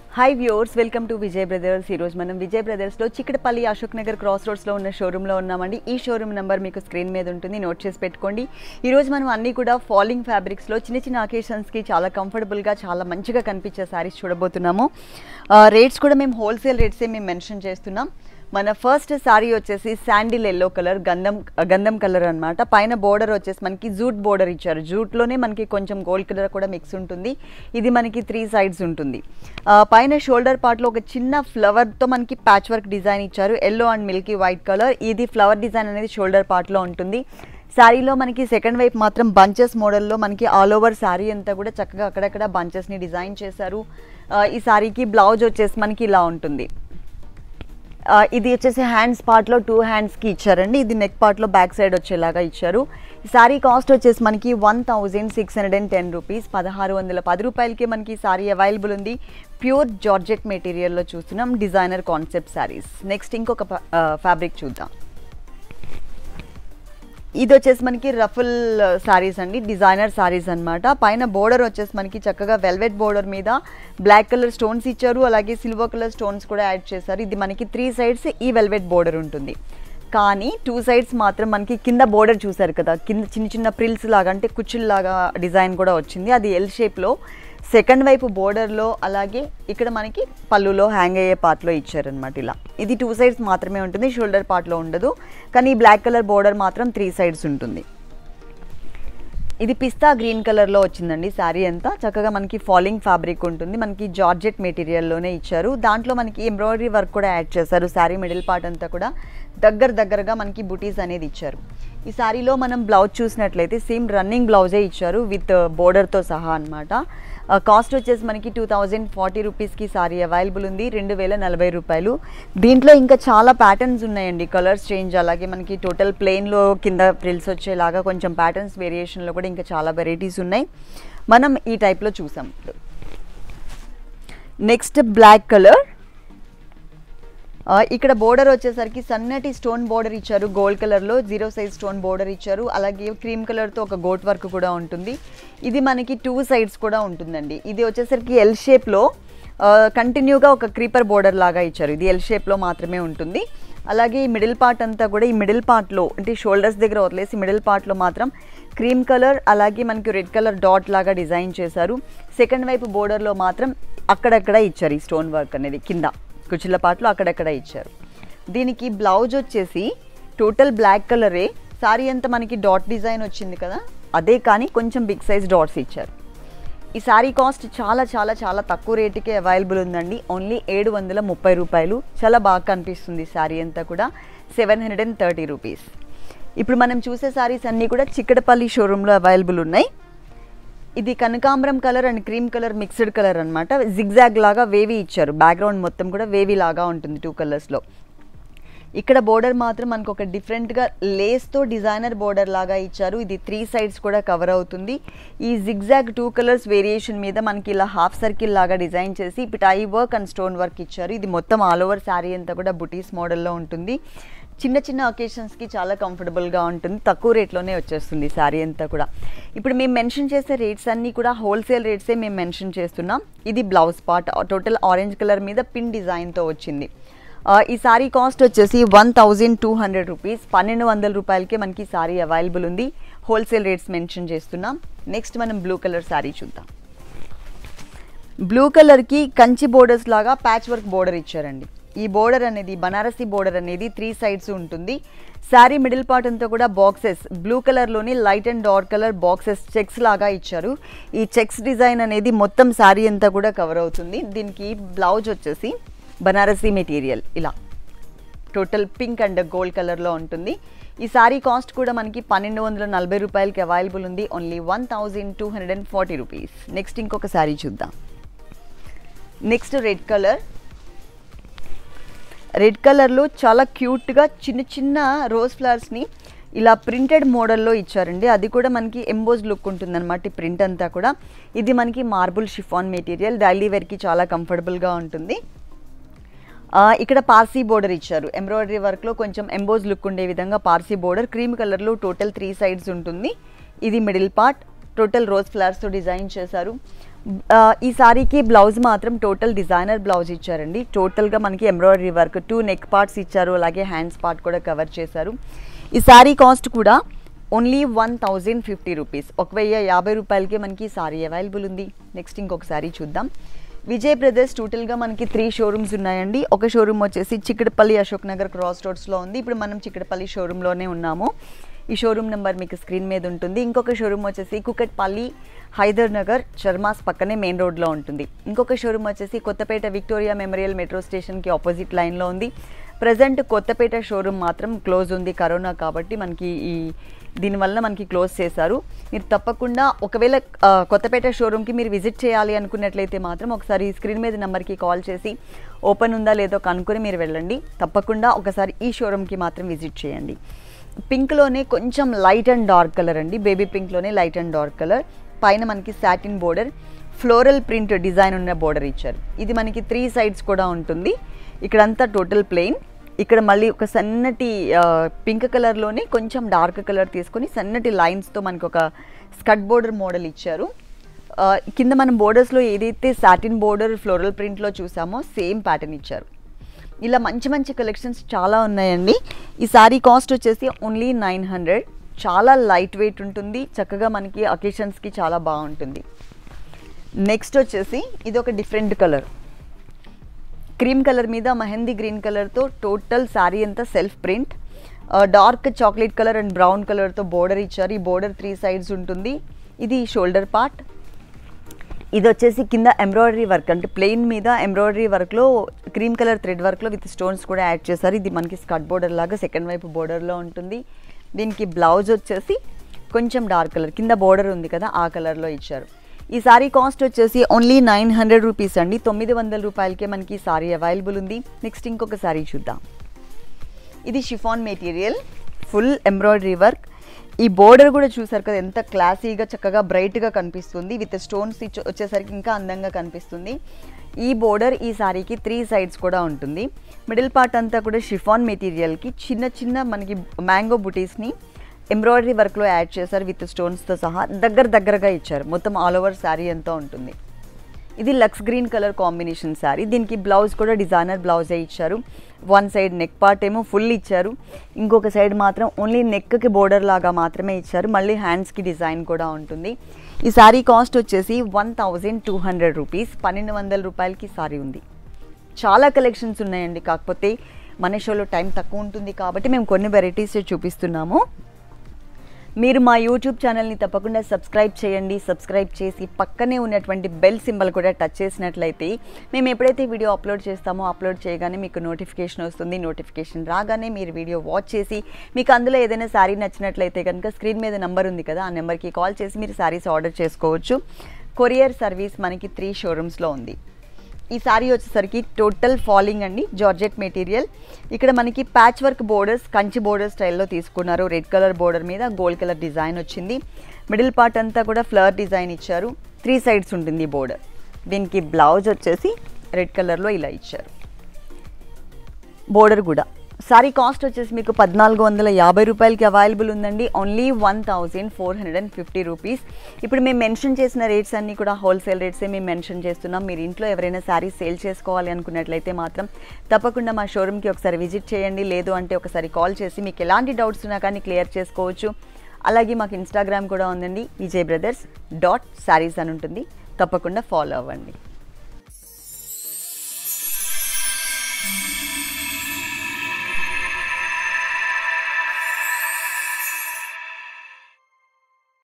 hi viewers welcome to Vijay Brothers ఈరోజు మనం విజయ్ బ్రదర్స్లో చిక్కడపల్లి అశోక్ నగర్ క్రాస్ రోడ్స్లో ఉన్న షోరూంలో ఉన్నామండి ఈ షోరూమ్ నెంబర్ మీకు స్క్రీన్ మీద ఉంటుంది నోట్ చేసి పెట్టుకోండి ఈరోజు మనం అన్నీ కూడా ఫాలింగ్ ఫ్యాబ్రిక్స్లో చిన్న చిన్న అకేషన్స్కి చాలా కంఫర్టబుల్గా చాలా మంచిగా కనిపించే శారీస్ చూడబోతున్నాము రేట్స్ కూడా మేము హోల్సేల్ రేట్సే మేము మెన్షన్ చేస్తున్నాం మన ఫస్ట్ శారీ వచ్చేసి శాండిల్ ఎల్లో కలర్ గంధం గంధం కలర్ అన్నమాట పైన బోర్డర్ వచ్చేసి మనకి జూట్ బోర్డర్ ఇచ్చారు జూట్లోనే మనకి కొంచెం గోల్డ్ కలర్ కూడా మిక్స్ ఉంటుంది ఇది మనకి త్రీ సైడ్స్ ఉంటుంది ఆ, పైన షోల్డర్ పార్ట్లో ఒక చిన్న ఫ్లవర్తో మనకి ప్యాచ్ వర్క్ డిజైన్ ఇచ్చారు yellow and milky white colour ఇది ఫ్లవర్ డిజైన్ అనేది షోల్డర్ పార్ట్లో ఉంటుంది శారీలో మనకి సెకండ్ వైపు మాత్రం బంచెస్ మోడల్లో మనకి ఆల్ ఓవర్ శారీ అంతా కూడా చక్కగా అక్కడక్కడ బంచెస్ని డిజైన్ చేశారు ఆ, ఈ శారీకి బ్లౌజ్ వచ్చేసి మనకి ఇలా ఉంటుంది ఆ, ఇది వచ్చేసి హ్యాండ్స్ పార్ట్లో టూ హ్యాండ్స్కి ఇచ్చారండి ఇది నెక్ పార్ట్లో బ్యాక్ సైడ్ వచ్చేలాగా ఇచ్చారు ఈ సారీ కాస్ట్ వచ్చేసి మనకి one thousand six hundred and ten rupees పదహారు వందల పది రూపాయలకి మనకి సారీ అవైలబుల్ ఉంది ప్యూర్ జార్జెట్ మెటీరియల్లో చూస్తున్నాం డిజైనర్ కాన్సెప్ట్ శారీస్ నెక్స్ట్ ఇంకొక ఫ్యాబ్రిక్ చూద్దాం ఇది వచ్చేసి మనకి రఫుల్ సారీస్ అండి డిజైనర్ సారీస్ అన్నమాట పైన బోర్డర్ వచ్చేసి మనకి చక్కగా వెల్వెట్ బోర్డర్ మీద బ్లాక్ కలర్ స్టోన్స్ ఇచ్చారు అలాగే సిల్వర్ కలర్ స్టోన్స్ కూడా యాడ్ చేశారు ఇది మనకి త్రీ సైడ్స్ ఈ వెల్వెట్ బోర్డర్ ఉంటుంది కానీ టూ సైడ్స్ మాత్రం మనకి కింద బోర్డర్ చూసారు కదా కింద చిన్న చిన్న ప్రిల్స్ లాగా అంటే కుచ్చుల్లాగా డిజైన్ కూడా వచ్చింది అది ఎల్ షేప్లో సెకండ్ వైపు బోర్డర్లో అలాగే ఇక్కడ మనకి పళ్ళులో హ్యాంగ్ అయ్యే పార్ట్లో ఇచ్చారనమాట ఇలా ఇది టూ సైడ్స్ మాత్రమే ఉంటుంది షోల్డర్ పార్ట్లో ఉండదు కానీ ఈ బ్లాక్ కలర్ బోర్డర్ మాత్రం త్రీ సైడ్స్ ఉంటుంది ఇది పిస్తా గ్రీన్ కలర్లో వచ్చిందండి శారీ అంతా చక్కగా మనకి ఫాలింగ్ ఫ్యాబ్రిక్ ఉంటుంది మనకి జార్జెట్ మెటీరియల్లోనే ఇచ్చారు దాంట్లో మనకి ఎంబ్రాయిడరీ వర్క్ కూడా యాడ్ చేశారు శారీ మిడిల్ పార్ట్ అంతా కూడా దగ్గర దగ్గరగా మనకి బుటీస్ అనేది ఇచ్చారు ఈ శారీలో మనం బ్లౌజ్ చూసినట్లయితే సేమ్ రన్నింగ్ బ్లౌజే ఇచ్చారు విత్ బోర్డర్తో సహా అనమాట కాస్ట్ వచ్చేసి మనకి టూ థౌజండ్ ఫార్టీ రూపీస్కి సారీ అవైలబుల్ ఉంది రెండు వేల నలభై రూపాయలు దీంట్లో ఇంకా చాలా ప్యాటర్న్స్ ఉన్నాయండి కలర్స్ చేంజ్ అలాగే మనకి టోటల్ ప్లెయిన్లో కింద ప్రిల్స్ వచ్చేలాగా కొంచెం ప్యాటర్న్స్ వేరియేషన్లో కూడా ఇంకా చాలా వెరైటీస్ ఉన్నాయి మనం ఈ టైప్లో చూసాం నెక్స్ట్ బ్లాక్ కలర్ ఆ, ఇక్కడ బోర్డర్ వచ్చేసరికి సన్నటి స్టోన్ బోర్డర్ ఇచ్చారు గోల్డ్ కలర్లో జీరో సైజ్ స్టోన్ బోర్డర్ ఇచ్చారు అలాగే క్రీమ్ కలర్తో ఒక గోట్ వర్క్ కూడా ఉంటుంది ఇది మనకి టూ సైడ్స్ కూడా ఉంటుందండి ఇది వచ్చేసరికి ఎల్ షేప్లో కంటిన్యూగా ఒక క్రీపర్ బోర్డర్ లాగా ఇచ్చారు ఇది ఎల్ షేప్లో మాత్రమే ఉంటుంది అలాగే ఈ మిడిల్ పార్ట్ అంతా కూడా ఈ మిడిల్ పార్ట్లో అంటే షోల్డర్స్ దగ్గర వదిలేసి మిడిల్ పార్ట్లో మాత్రం క్రీమ్ కలర్ అలాగే మనకి రెడ్ కలర్ డాట్ లాగా డిజైన్ చేశారు సెకండ్ వైపు బోర్డర్లో మాత్రం అక్కడక్కడ ఇచ్చారు ఈ స్టోన్ వర్క్ అనేది కింద కుచిళ్ళ పాటలు అక్కడక్కడ ఇచ్చారు దీనికి బ్లౌజ్ వచ్చేసి టోటల్ బ్లాక్ కలరే సారీ అంతా మనకి డాట్ డిజైన్ వచ్చింది కదా అదే కానీ కొంచెం బిగ్ సైజ్ డాట్స్ ఇచ్చారు ఈ సారీ కాస్ట్ చాలా చాలా చాలా తక్కువ రేటుకే అవైలబుల్ ఉందండి ఓన్లీ ఏడు వందల ముప్పై రూపాయలు చాలా బాగా కనిపిస్తుంది శారీ అంతా కూడా seven hundred and thirty rupees ఇప్పుడు మనం చూసే సారీస్ అన్నీ కూడా చిక్కడపల్లి షోరూంలో అవైలబుల్ ఉన్నాయి ఇది కనకాంబరం colour and cream colour mixed colour అనమాట జిగ్జాగ్ లాగా వేవీ ఇచ్చారు బ్యాక్గ్రౌండ్ మొత్తం కూడా వేవీ లాగా ఉంటుంది టూ కలర్స్లో ఇక్కడ బోర్డర్ మాత్రం మనకు ఒక డిఫరెంట్గా లేస్తో డిజైనర్ బోర్డర్ లాగా ఇచ్చారు ఇది త్రీ సైడ్స్ కూడా కవర్ అవుతుంది ఈ జిగ్జాగ్ టూ కలర్స్ వేరియేషన్ మీద మనకి ఇలా హాఫ్ సర్కిల్ లాగా డిజైన్ చేసి పిటాయి వర్క్ అండ్ స్టోన్ వర్క్ ఇచ్చారు ఇది మొత్తం ఆల్ ఓవర్ శారీ అంతా కూడా బుటీస్ మోడల్లో ఉంటుంది చిన్న చిన్న ఒకేషన్స్కి చాలా కంఫర్టబుల్గా ఉంటుంది తక్కువ రేట్లోనే వచ్చేస్తుంది శారీ అంతా కూడా ఇప్పుడు మేము మెన్షన్ చేసే రేట్స్ అన్నీ కూడా హోల్సేల్ రేట్సే మేము మెన్షన్ చేస్తున్నాం ఇది blouse part total orange colour మీద పిన్ డిజైన్తో వచ్చింది ఆ, ఈ సారీ కాస్ట్ వచ్చేసి one thousand two hundred rupees పన్నెండు వందల రూపాయలకే మనకి సారీ అవైలబుల్ ఉంది హోల్సేల్ రేట్స్ మెన్షన్ చేస్తున్నాం నెక్స్ట్ మనం బ్లూ కలర్ సారీ చూద్దాం బ్లూ కలర్కి కంచి బోర్డర్స్ లాగా ప్యాచ్ వర్క్ బోర్డర్ ఇచ్చారండి ఈ బోర్డర్ అనేది బనారసి బోర్డర్ అనేది త్రీ సైడ్స్ ఉంటుంది శారీ మిడిల్ పార్ట్ అంతా కూడా బాక్సెస్ బ్లూ కలర్లోని light and dark colour boxes checks లాగా ఇచ్చారు ఈ చెక్స్ డిజైన్ అనేది మొత్తం శారీ అంతా కూడా కవర్ అవుతుంది దీనికి బ్లౌజ్ వచ్చేసి బనారసి మెటీరియల్ ఇలా టోటల్ పింక్ అండ్ గోల్డ్ కలర్లో ఉంటుంది ఈ సారీ కాస్ట్ కూడా మనకి పన్నెండు వందల నలభై రూపాయలకి అవైలబుల్ ఉంది only one thousand two hundred and forty rupees next ఇంకొక శారీ చూద్దాం నెక్స్ట్ రెడ్ కలర్ రెడ్ కలర్లో చాలా క్యూట్గా చిన్న చిన్న రోజ్ ఫ్లవర్స్ని ఇలా ప్రింటెడ్ మోడల్లో ఇచ్చారండి అది కూడా మనకి ఎంబోజ్ లుక్ ఉంటుందన్నమాట ఈ ప్రింట్ అంతా కూడా ఇది మనకి మార్బుల్ షిఫాన్ మెటీరియల్ డైలీ వేర్కి చాలా కంఫర్టబుల్గా ఉంటుంది ఆ, ఇక్కడ పార్సీ బోర్డర్ ఇచ్చారు ఎంబ్రాయిడరీ వర్క్లో కొంచెం ఎంబోజ్ లుక్ ఉండే విధంగా పార్సీ బోర్డర్ క్రీమ్ కలర్లో టోటల్ త్రీ సైడ్స్ ఉంటుంది ఇది మిడిల్ పార్ట్ టోటల్ రోజ్ ఫ్లవర్స్తో డిజైన్ చేశారు ఆ, ఈ సారీకి బ్లౌజ్ మాత్రం టోటల్ డిజైనర్ బ్లౌజ్ ఇచ్చారండి టోటల్గా మనకి embroidery work two neck parts ఇచ్చారు అలాగే హ్యాండ్స్ పార్ట్ కూడా కవర్ చేశారు ఈ సారీ కాస్ట్ కూడా only one thousand fifty rupees ఒక వెయ్యి యాభై రూపాయలకి మనకి ఈ సారీ అవైలబుల్ ఉంది నెక్స్ట్ ఇంకొక సారీ చూద్దాం విజయ్ బ్రదర్స్ టోటల్గా మనకి త్రీ షోరూమ్స్ ఉన్నాయండి ఒక షోరూమ్ వచ్చేసి చిక్కడపల్లి అశోక్ నగర్ క్రాస్ రోడ్స్లో ఉంది ఇప్పుడు మనం చిక్కడపల్లి షోరూంలోనే ఉన్నాము ఈ షోరూమ్ నెంబర్ మీకు స్క్రీన్ మీద ఉంటుంది ఇంకొక షోరూమ్ వచ్చేసి కుకట్పల్లి హైదర్ నగర్ చర్మాస్ పక్కనే మెయిన్ రోడ్లో ఉంటుంది ఇంకొక షోరూమ్ వచ్చేసి కొత్తపేట విక్టోరియా మెమోరియల్ మెట్రో స్టేషన్కి ఆపోజిట్ లైన్లో ఉంది ప్రజెంట్ కొత్తపేట షోరూమ్ మాత్రం క్లోజ్ ఉంది కరోనా కాబట్టి మనకి ఈ దీనివల్ల మనకి క్లోజ్ చేశారు మీరు తప్పకుండా ఒకవేళ ఆ, కొత్తపేట షోరూమ్కి మీరు విజిట్ చేయాలి అనుకున్నట్లయితే మాత్రం ఒకసారి ఈ స్క్రీన్ మీద నెంబర్కి కాల్ చేసి ఓపెన్ ఉందా లేదో కనుక్కొని మీరు వెళ్ళండి తప్పకుండా ఒకసారి ఈ షోరూమ్కి మాత్రం విజిట్ చేయండి పింక్లోనే కొంచెం లైట్ అండ్ డార్క్ కలర్ అండి బేబీ పింక్లోనే లైట్ అండ్ డార్క్ కలర్ పైన మనకి satin border floral print design ఉన్న బోర్డర్ ఇచ్చారు ఇది మనకి త్రీ సైడ్స్ కూడా ఉంటుంది ఇక్కడంతా టోటల్ ప్లెయిన్ ఇక్కడ మళ్ళీ ఒక సన్నటి పింక్ కలర్లోనే కొంచెం డార్క్ కలర్ తీసుకొని సన్నటి లైన్స్తో మనకి ఒక స్కట్ బోర్డర్ మోడల్ ఇచ్చారు ఆ, కింద మనం బోర్డర్స్లో ఏదైతే సాటిన్ బోర్డర్ ఫ్లోరల్ ప్రింట్లో చూసామో సేమ్ ప్యాటర్న్ ఇచ్చారు ఇలా మంచి మంచి కలెక్షన్స్ చాలా ఉన్నాయండి ఈ సారీ కాస్ట్ వచ్చేసి ఓన్లీ నైన్ హండ్రెడ్ చాలా లైట్ వెయిట్ ఉంటుంది చక్కగా మనకి అకేషన్స్కి చాలా బాగుంటుంది నెక్స్ట్ వచ్చేసి ఇది ఒక డిఫరెంట్ కలర్ క్రీమ్ కలర్ మీద మెహందీ గ్రీన్ కలర్తో టోటల్ శారీ అంతా self print dark chocolate colour and brown కలర్తో బోర్డర్ ఇచ్చారు ఈ బోర్డర్ త్రీ సైడ్స్ ఉంటుంది ఇది షోల్డర్ పార్ట్ ఇది వచ్చేసి కింద ఎంబ్రాయిడరీ వర్క్ అంటే ప్లెయిన్ మీద ఎంబ్రాయిడరీ వర్క్లో క్రీమ్ కలర్ థ్రెడ్ వర్క్లో విత్ స్టోన్స్ కూడా యాడ్ చేశారు ఇది మనకి స్కర్ట్ బోర్డర్ లాగా సెకండ్ వైపు బోర్డర్లో ఉంటుంది దీనికి బ్లౌజ్ వచ్చేసి కొంచెం డార్క్ కలర్ కింద బోర్డర్ ఉంది కదా ఆ కలర్లో ఇచ్చారు ఈ సారీ కాస్ట్ వచ్చేసి ఓన్లీ నైన్ హండ్రెడ్ రూపీస్ అండి తొమ్మిది వందల రూపాయలకే మనకి ఈ సారీ అవైలబుల్ ఉంది నెక్స్ట్ ఇంకొక సారీ చూద్దాం ఇది chiffon material full embroidery work ఈ బోర్డర్ కూడా చూసారు కదా ఎంత క్లాసీగా చక్కగా బ్రైట్గా కనిపిస్తుంది విత్ స్టోన్స్ ఇచ్చి వచ్చేసరికి ఇంకా అందంగా కనిపిస్తుంది ఈ బోర్డర్ ఈ సారీకి త్రీ సైడ్స్ కూడా ఉంటుంది మిడిల్ పార్ట్ అంతా కూడా షిఫాన్ మెటీరియల్కి చిన్న చిన్న మనకి మ్యాంగో బుటీస్ని ఎంబ్రాయిడరీ వర్క్లో యాడ్ చేశారు విత్ స్టోన్స్తో సహా దగ్గర దగ్గరగా ఇచ్చారు మొత్తం ఆల్ ఓవర్ శారీ అంతా ఉంటుంది ఇది లక్స్ గ్రీన్ కలర్ కాంబినేషన్ శారీ దీనికి బ్లౌజ్ కూడా డిజైనర్ బ్లౌజే ఇచ్చారు వన్ సైడ్ నెక్ పార్ట్ ఏమో ఫుల్ ఇచ్చారు ఇంకొక సైడ్ మాత్రం ఓన్లీ నెక్కి బోర్డర్ లాగా మాత్రమే ఇచ్చారు మళ్ళీ హ్యాండ్స్కి డిజైన్ కూడా ఉంటుంది ఈ శారీ కాస్ట్ వచ్చేసి one thousand two hundred rupees పన్నెండు వందల రూపాయలకి శారీ ఉంది చాలా కలెక్షన్స్ ఉన్నాయండి కాకపోతే మన షోలో టైం తక్కువ ఉంటుంది కాబట్టి మేము కొన్ని వెరైటీస్ చూపిస్తున్నాము మీరు మా యూట్యూబ్ ఛానల్ని తప్పకుండా సబ్స్క్రైబ్ చేయండి సబ్స్క్రైబ్ చేసి పక్కనే ఉన్నటువంటి బెల్ సింబల్ కూడా టచ్ చేసినట్లయితే మేము ఎప్పుడైతే వీడియో అప్లోడ్ చేస్తామో అప్లోడ్ చేయగానే మీకు నోటిఫికేషన్ వస్తుంది నోటిఫికేషన్ రాగానే మీరు వీడియో వాచ్ చేసి మీకు అందులో ఏదైనా శారీ నచ్చినట్లయితే కనుక స్క్రీన్ మీద నెంబర్ ఉంది కదా ఆ నెంబర్కి కాల్ చేసి మీరు శారీస్ ఆర్డర్ చేసుకోవచ్చు కొరియర్ సర్వీస్ మనకి త్రీ షోరూమ్స్లో ఉంది ఈ సారీ వచ్చేసరికి టోటల్ ఫాలింగ్ అండి జార్జెట్ మెటీరియల్ ఇక్కడ మనకి patch work borders Kanchi border స్టైల్లో తీసుకున్నారు రెడ్ కలర్ బోర్డర్ మీద గోల్డ్ కలర్ డిజైన్ వచ్చింది మిడిల్ పార్ట్ అంతా కూడా ఫ్లవర్ డిజైన్ ఇచ్చారు త్రీ సైడ్స్ ఉంటుంది ఈ బోర్డర్ దీనికి బ్లౌజ్ వచ్చేసి రెడ్ కలర్లో ఇలా ఇచ్చారు బోర్డర్ కూడా సారీ కాస్ట్ వచ్చేసి మీకు పద్నాలుగు వందల యాభై రూపాయలకి అవైలబుల్ ఉందండి only one thousand four hundred and fifty rupees ఇప్పుడు మేము మెన్షన్ చేసిన రేట్స్ అన్నీ కూడా హోల్సేల్ రేట్సే మేము మెన్షన్ చేస్తున్నాం మీరు ఇంట్లో ఎవరైనా శారీ సేల్ చేసుకోవాలి అనుకున్నట్లయితే మాత్రం తప్పకుండా మా షోరూమ్కి ఒకసారి విజిట్ చేయండి లేదు అంటే ఒకసారి కాల్ చేసి మీకు ఎలాంటి డౌట్స్ ఉన్నా కానీ క్లియర్ చేసుకోవచ్చు అలాగే మాకు ఇన్స్టాగ్రామ్ కూడా ఉందండి విజయ్ బ్రదర్స్ డాట్ శారీస్ అని ఉంటుంది తప్పకుండా ఫాలో అవ్వండి